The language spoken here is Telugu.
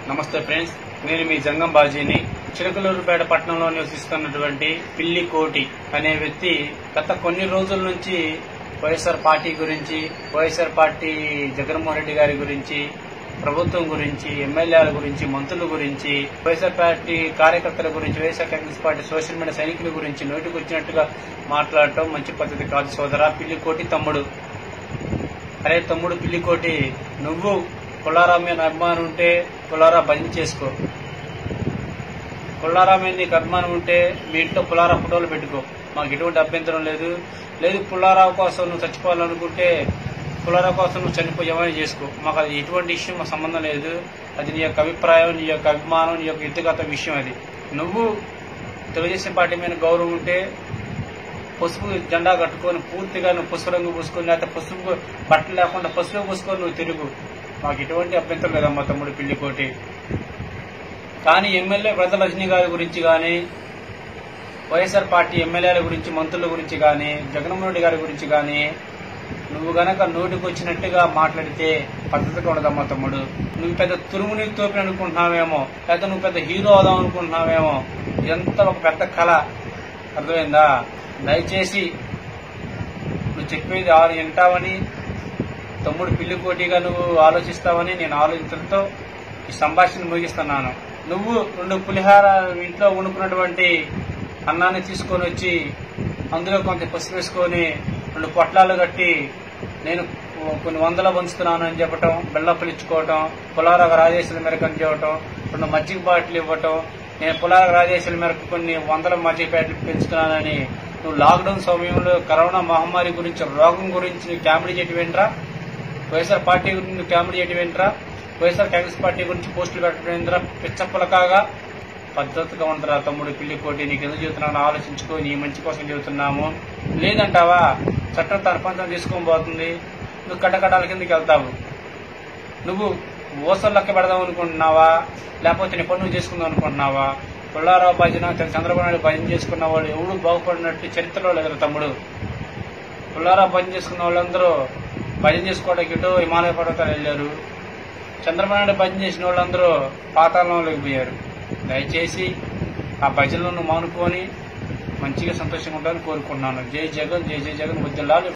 నమస్తే ఫ్రెండ్స్ నేను మీ జంగం బాజీని చిలకలూరుపేట పట్టణంలో నివసిస్తున్నటువంటి పిల్లి కోటి అనే వ్యక్తి గత కొన్ని రోజుల నుంచి వైఎస్ఆర్ పార్టీ గురించి వైఎస్ఆర్ పార్టీ జగన్మోహన్ రెడ్డి గారి గురించి ప్రభుత్వం గురించి ఎమ్మెల్యేల గురించి మంత్రుల గురించి వైఎస్ఆర్ పార్టీ కార్యకర్తల గురించి YSR Congress party social media సైనికుల గురించి నోటికి వచ్చినట్టుగా మాట్లాడటం మంచి పద్ధతి కాదు సోదరా పిల్లి కోటి తమ్ముడు అరే తమ్ముడు పిల్లికోటి నువ్వు పుల్లారా మీద అభిమానం ఉంటే పుల్లారా భజన చేసుకో పుల్లారా మీద నీకు అభిమానం ఉంటే మీ ఇంట్లో పుల్లారా ఫోటోలు పెట్టుకో మాకు ఎటువంటి అభ్యంతరం లేదు లేదు పుల్లారా కోసం నువ్వు చచ్చిపోవాలనుకుంటే పుల్లారా కోసం నువ్వు చనిపోయేమని చేసుకో మాకు అది ఎటువంటి విషయం మాకు సంబంధం లేదు అది నీ యొక్క అభిప్రాయం నీ యొక్క అభిమానం నీ యొక్క వ్యక్తిగత విషయం అది నువ్వు తెలుగుదేశం పార్టీ మీద గౌరవం ఉంటే పసుపు జెండా కట్టుకొని పూర్తిగా నువ్వు పసుపు రంగు పూసుకొని లేకపోతే పసుపు బట్టలు లేకుండా పసుపు పూసుకొని నువ్వు తిరుగు మాకు ఎటువంటి అభ్యంతరం లేదమ్మా తమ్ముడు పిల్లికోటి కానీ ఎమ్మెల్యే వ్రత రజనీ గారి గురించి కానీ వైఎస్ఆర్ పార్టీ ఎమ్మెల్యేల గురించి మంత్రుల గురించి కానీ జగన్మోహన్ రెడ్డి గారి గురించి కానీ నువ్వు గనక నోటికి వచ్చినట్టుగా మాట్లాడితే పద్ధతిగా ఉండదమ్మా తమ్ముడు నువ్వు పెద్ద తురుముని తోపి అనుకుంటున్నావేమో లేదా నువ్వు పెద్ద హీరో అవుదాం అనుకుంటున్నావేమో ఇదంతా ఒక పెద్ద కళ అర్థమైందా దయచేసి నువ్వు చెప్పేది ఆరు వింటావని తమ్ముడు పిల్లి కోటిగా నువ్వు ఆలోచిస్తావని నేను ఆలోచించడంతో ఈ సంభాషణ ముగిస్తున్నాను నువ్వు రెండు పులిహార ఇంట్లో వండుకున్నటువంటి అన్నాన్ని తీసుకొని వచ్చి అందులో కొంత పసుపు వేసుకొని రెండు పొట్లాలు కట్టి నేను కొన్ని వందల పంచుతున్నాను అని చెప్పటం బెల్లప్పులు ఇచ్చుకోవటం పులారాగ రాజేశ్వరి మేరకు అని చెప్పటం రెండు మజ్జిగ బాటిల్ ఇవ్వటం నేను పులారాగ రాజేశ్వరి మేరకు కొన్ని వందల మజ్జిగ ప్యాకెట్లు పెంచుతున్నానని నువ్వు లాక్డౌన్ సమయంలో కరోనా మహమ్మారి గురించి రోగం గురించి నువ్వు కామెడీ చేయటం ఏంట్రా వైఎస్ఆర్ పార్టీ గురించి నువ్వు కామెడీ చేయటం ఏంట్రా వైఎస్ఆర్ కాంగ్రెస్ పార్టీ గురించి పోస్టులు పెట్టడం ఏంట్రా పిచ్చప్పలకాగా పద్ధతిగా ఉంటారా తమ్ముడు పిల్లి కోటి నీకు ఎందుకు చెబుతున్నాను ఆలోచించుకో నీ మంచి కోసం చెబుతున్నాము లేదంటావా చట్టం తన పంతం తీసుకొని పోతుంది నువ్వు కట్టకటాల కిందకి వెళ్తావు నువ్వు ఓసలు లెక్క పెడదాం అనుకుంటున్నావా లేకపోతే నీ పనులు చేసుకుందాం అనుకుంటున్నావా పుల్లారావు భజన చంద్రబాబు నాయుడు భజన చేసుకున్న వాళ్ళు ఎవడు బాగుపడినట్టు చరిత్రలో లేదు తమ్ముడు పుల్లారావు భజన చేసుకున్న వాళ్ళందరూ భజన చేసుకోవడానికి ఇటు హిమాలయ పర్వతాలు వెళ్ళారు చంద్రబాబు నాయుడు భజన చేసిన వాళ్ళందరూ పాతాళంలోకి పోయారు దయచేసి ఆ భజనలను మానుకొని మంచిగా సంతోషంగా ఉండాలని కోరుకుంటున్నాను జై జగన్ జై జై జగన్ ఉద్యలాలు